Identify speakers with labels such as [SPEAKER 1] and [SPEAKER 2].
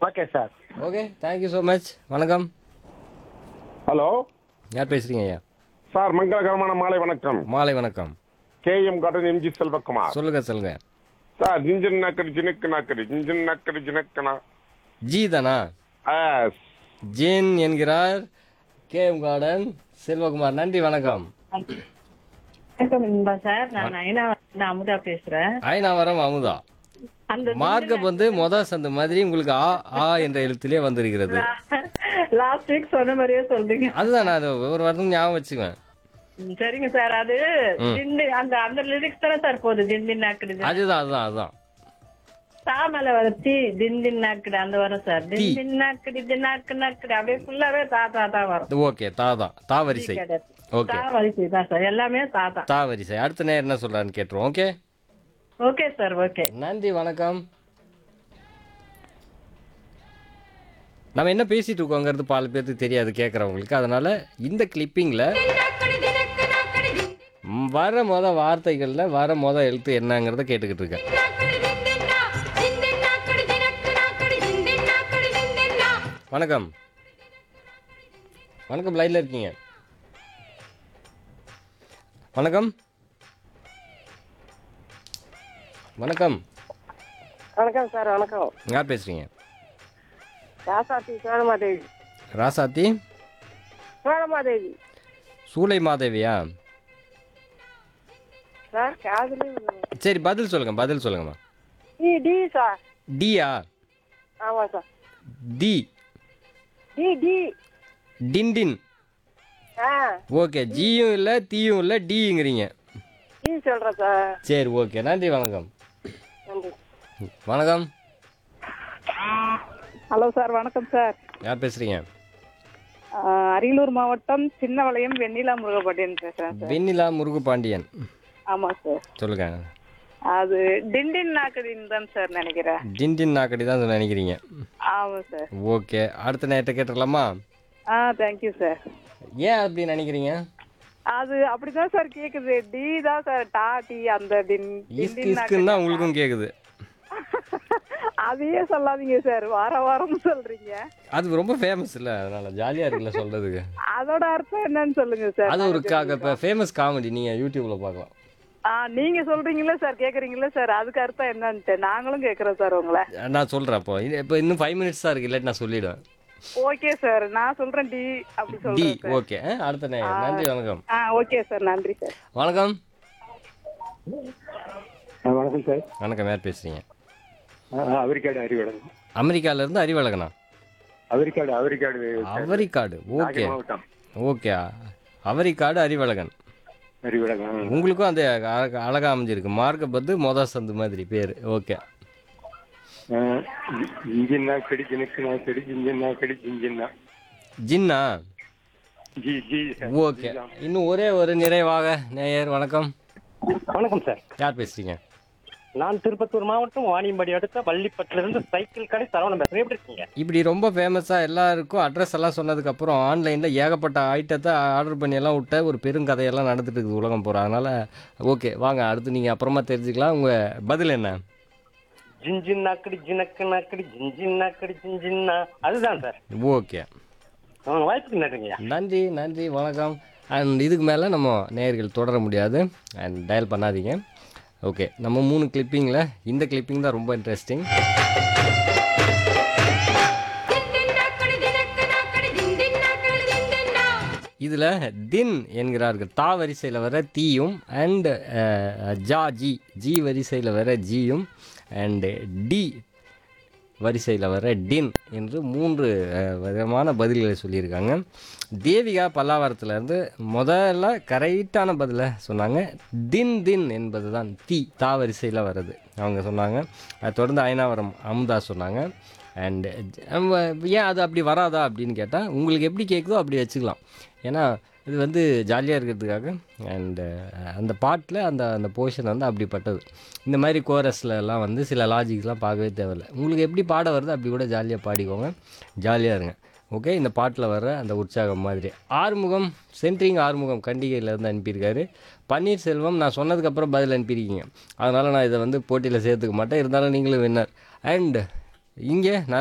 [SPEAKER 1] Okay sir
[SPEAKER 2] okay thank you so much வணக்கம்
[SPEAKER 3] hello
[SPEAKER 2] யார் பேசுறீங்க ஐயா
[SPEAKER 3] சார் மங்களகரமான மாலை வணக்கம்
[SPEAKER 2] மாலை வணக்கம்
[SPEAKER 3] K M garden MG Selvakumar
[SPEAKER 2] சொல்லுங்க சொல்லுங்க
[SPEAKER 3] சார் ஜிஞ்சன் நாக்கடி ஜினுக்கு நாக்கடி ஜிஞ்சன் நாக்கடி ஜினக்கனா
[SPEAKER 2] ஜி தானா
[SPEAKER 3] எஸ்
[SPEAKER 2] ஜேன் என்கிறார் கே எம் கார்டன் செல்வகுமார் நன்றி வணக்கம்
[SPEAKER 4] வணக்கம் இன்பா சார் நான் நயனா நான் அமுதா பேசுறேன்
[SPEAKER 2] ஐநாவரம் அமுதா
[SPEAKER 4] அந்த
[SPEAKER 2] மார்க்கப் வந்து மொத சந்து மாதிரி உங்களுக்கு ஆ ஆ என்ற எழுத்திலே வந்திருக்கிறது
[SPEAKER 4] லாஸ்ட் வீக் சொன்ன மாதிரியே சொல்றீங்க
[SPEAKER 2] அதுதான் நான் அது ஒரு வாரம் ஞாபகம் வச்சுக்குவேன்
[SPEAKER 4] ம், சரிங்க சார் அது திண்டி அந்த அந்த லிரிக்ஸ் தானே சார் போகுது திண்டின் நாக்குடு
[SPEAKER 2] அதுதான் அதுதான் அதுதான்
[SPEAKER 4] தாமல வர தீ திண்டின் நாக்குடு அந்த வரும் சார் திண்டின் நாக்குடி தின்னாக்கு நாக்குடு அப்படியே ஃபுல்லாவே தா தா தான் வரும்
[SPEAKER 2] ஓகே தாதா தா வரிசை
[SPEAKER 4] கிடையாது.
[SPEAKER 2] ஓகே
[SPEAKER 4] தா வரிசை தான் சார் எல்லாமே தா தான்
[SPEAKER 2] தா வரிசை அடுத்த நேரம் என்ன சொல்றான்னு கேட்டுருவோம் ஓகே
[SPEAKER 4] ஓகே சார் ஓகே
[SPEAKER 2] நன்றி வணக்கம் நம்ம என்ன பேசிட்டு இருக்கோங்கிறது பால் பேருக்கு தெரியாது கேட்குறவங்களுக்கு அதனால இந்த கிளிப்பிங்கில் வர மொத வார்த்தைகளில் வர மொத எழுத்து என்னங்கிறத கேட்டுக்கிட்டு இருக்கேன் வணக்கம் வணக்கம் லைனில் இருக்கீங்க வணக்கம் வணக்கம்
[SPEAKER 5] வணக்கம் சார் வணக்கம்
[SPEAKER 2] யார் பேசுறீங்க
[SPEAKER 5] ராசாத்தி சோழமாதேவி
[SPEAKER 2] ராசாத்தி
[SPEAKER 5] சோழமாதேவி
[SPEAKER 2] சூலை மாதேவியா
[SPEAKER 5] சார் காதலி
[SPEAKER 2] சரி பதில் சொல்லுங்க பதில் சொல்லுங்கம்மா
[SPEAKER 5] டி டி சார்
[SPEAKER 2] டியா
[SPEAKER 5] ஆமாம் சார்
[SPEAKER 2] டி
[SPEAKER 5] டி டி
[SPEAKER 2] டின்டின்
[SPEAKER 5] ஆ
[SPEAKER 2] ஓகே ஜியும் இல்லை தீயும் இல்லை டிங்கிறீங்க
[SPEAKER 5] டி சொல்கிறேன் சார்
[SPEAKER 2] சரி ஓகே நன்றி வணக்கம்
[SPEAKER 5] நன்றி
[SPEAKER 2] வணக்கம்
[SPEAKER 6] ஹலோ சார் வணக்கம் சார்
[SPEAKER 2] யார் பேசுறீங்க
[SPEAKER 6] ஆஹ் அரியலூர் மாவட்டம் சின்னவளையம் வெண்ணிலா முருகப்பாண்டியன் பேசுறேன் சார்
[SPEAKER 2] வெண்ணிலா முருகுபாண்டியன்
[SPEAKER 6] ஆமாம் சார்
[SPEAKER 2] சொல்லுங்க
[SPEAKER 6] அது டிண்டின் நாக்கடின்னு தான் சார் நினைக்கிறேன்
[SPEAKER 2] டின்டின் நாக்கடி தான் நினைக்கிறீங்க
[SPEAKER 6] ஆமாம் சார்
[SPEAKER 2] ஓகே அடுத்த நேரத்தை கேட்டுடலாமா
[SPEAKER 6] ஆ தேங்க்யூ சார்
[SPEAKER 2] ஏன் அப்படி நினைக்கிறீங்க
[SPEAKER 6] அது அப்படிதான் சார் கேக்குது டி தான் சார் டா டி அந்த டின்
[SPEAKER 2] இஸ்கு
[SPEAKER 6] டிண்டின்
[SPEAKER 2] இஸ்குன்னு தான் உங்களுக்கும் கேட்குது
[SPEAKER 6] அதையே சொல்லாதீங்க சார் வார வாரம் சொல்றீங்க
[SPEAKER 2] அது ரொம்ப ஃபேமஸ் இல்லை அதனால ஜாலியாக இருக்குல்ல சொல்கிறதுக்கு
[SPEAKER 6] அதோட அர்த்தம் என்னன்னு சொல்லுங்க சார்
[SPEAKER 2] அது ஒரு கா ஃபேமஸ் காமெடி நீங்கள் யூடியூப்பில் பார்க்கலாம்
[SPEAKER 6] ஆ நீங்க சொல்றீங்களா சார் கேக்குறீங்களா சார் அதுக்கு அர்த்தம் என்னன்ட்டு நாங்களும் கேக்குறோம் சார் உங்களை
[SPEAKER 2] நான் சொல்கிறேன் அப்போ இது இப்போ இன்னும் ஃபைவ் மினிட்ஸ் தான் இருக்கு இல்லாட்டி நான் சொல்லிவிடுவேன்
[SPEAKER 6] ஓகே சார் நான் சொல்றேன் டி அப்படி
[SPEAKER 2] டி
[SPEAKER 6] சொல்றேன் சார்
[SPEAKER 2] ஓகே அடுத்த நே நன்றி வணக்கம்
[SPEAKER 6] ஆ ஓகே சார் நன்றி சார்
[SPEAKER 2] வணக்கம்
[SPEAKER 1] வணக்கம் சார்
[SPEAKER 2] வணக்கம் யார் பேசுறீங்க
[SPEAKER 1] அவரிக்காடு அறிவடம்
[SPEAKER 2] அமெரிக்கால இருந்து அறிவழகனா
[SPEAKER 1] அவரிக்காடு அவரிக்காடு
[SPEAKER 2] அவரிக்காடு ஓகே
[SPEAKER 1] மாவட்டம்
[SPEAKER 2] ஓகே அவரிக்காடு அறிவழகன்
[SPEAKER 1] அறிவடம்
[SPEAKER 2] உங்களுக்கும் அந்த அழகா- அழகா அமைஞ்சிருக்கு மார்க்க பத்து மொத சந்து மாதிரி பேர் ஓகே
[SPEAKER 1] இன்ஜின் நாக்கடி ஜினுக்கு நாக்கடி ஜிஞ்சன் நாக்கடி ஜிஞ்சன்னா
[SPEAKER 2] ஜின்னா
[SPEAKER 1] ஜி ஜி
[SPEAKER 2] ஓகே இன்னும் ஒரே ஒரு நிறைவாக நேயர் வணக்கம்
[SPEAKER 7] வணக்கம் சார்
[SPEAKER 2] யார் பேசுறீங்க
[SPEAKER 7] நான் திருப்பத்தூர் மாவட்டம் வாணியம்பாடி அடுத்த வள்ளிப்பட்டிலிருந்து சைக்கிள் கடை சரவணம் பேசுறேன் எப்படி இருக்கீங்க
[SPEAKER 2] இப்படி ரொம்ப ஃபேமஸாக எல்லாருக்கும் அட்ரஸ் எல்லாம் சொன்னதுக்கப்புறம் ஆன்லைனில் ஏகப்பட்ட ஐட்டத்தை ஆர்டர் பண்ணி எல்லாம் விட்ட ஒரு பெருங்கதையெல்லாம் நடந்துட்டு இருக்குது உலகம் போகிற அதனால் ஓகே வாங்க அடுத்து நீங்கள் அப்புறமா தெரிஞ்சுக்கலாம் உங்கள் பதில் என்ன
[SPEAKER 7] ஜிஞ்சின் நாக்கடி ஜினக்கு நாக்கடி ஜிஞ்சின் நாக்கடி ஜிஞ்சின்னா அதுதான் சார்
[SPEAKER 2] ஓகே
[SPEAKER 7] உங்க வாய்ப்புக்கு நன்றிங்கய்யா
[SPEAKER 2] நன்றி நன்றி வணக்கம் அண்ட் இதுக்கு மேலே நம்ம நேயர்கள் தொடர முடியாது அண்ட் டயல் பண்ணாதீங்க ஓகே நம்ம மூணு கிளிப்பிங்கில் இந்த கிளிப்பிங் தான் ரொம்ப இன்ட்ரெஸ்டிங் இதில் தின் என்கிறார்கள் தா வரிசையில் வர தீயும் அண்ட் ஜா ஜி ஜி வரிசையில் வர ஜியும் அண்டு டி வரிசையில் வர டின் என்று மூன்று அஹ், விதமான பதில்களை சொல்லியிருக்காங்க தேவிகா பல்லாவரத்துலேருந்து முதல்ல கரெக்டான பதிலை சொன்னாங்க தின் தின் என்பது தான் தீ தா வரிசையில் வர்றது அவங்க சொன்னாங்க அது தொடர்ந்து ஐநாவரம் அமுதா சொன்னாங்க அண்டு ஏன் அது அப்படி வராதா அப்படின்னு கேட்டால் உங்களுக்கு எப்படி கேட்குதோ அப்படி வச்சுக்கலாம் ஏன்னா இது வந்து ஜாலியாக இருக்கிறதுக்காக அண்டு அந்த பாட்டில் அந்த அந்த போர்ஷன் வந்து அப்படிப்பட்டது இந்த மாதிரி கோரஸில் எல்லாம் வந்து சில லாஜிக்ஸ்லாம் பார்க்கவே தேவையில்லை உங்களுக்கு எப்படி பாட வருதோ அப்படி கூட ஜாலியாக பாடிக்கோங்க ஜாலியாக இருங்க ஓகே இந்த பாட்டில் வர அந்த உற்சாகம் மாதிரி ஆறுமுகம் சென்ட்ரிங் ஆறுமுகம் கண்டிகையிலேருந்து அனுப்பியிருக்காரு பன்னீர்செல்வம் நான் சொன்னதுக்கப்புறம் பதில் அனுப்பியிருக்கீங்க அதனால் நான் இதை வந்து போட்டியில் சேர்த்துக்க மாட்டேன் இருந்தாலும் நீங்களும் வின்னர் அண்ட் இங்கே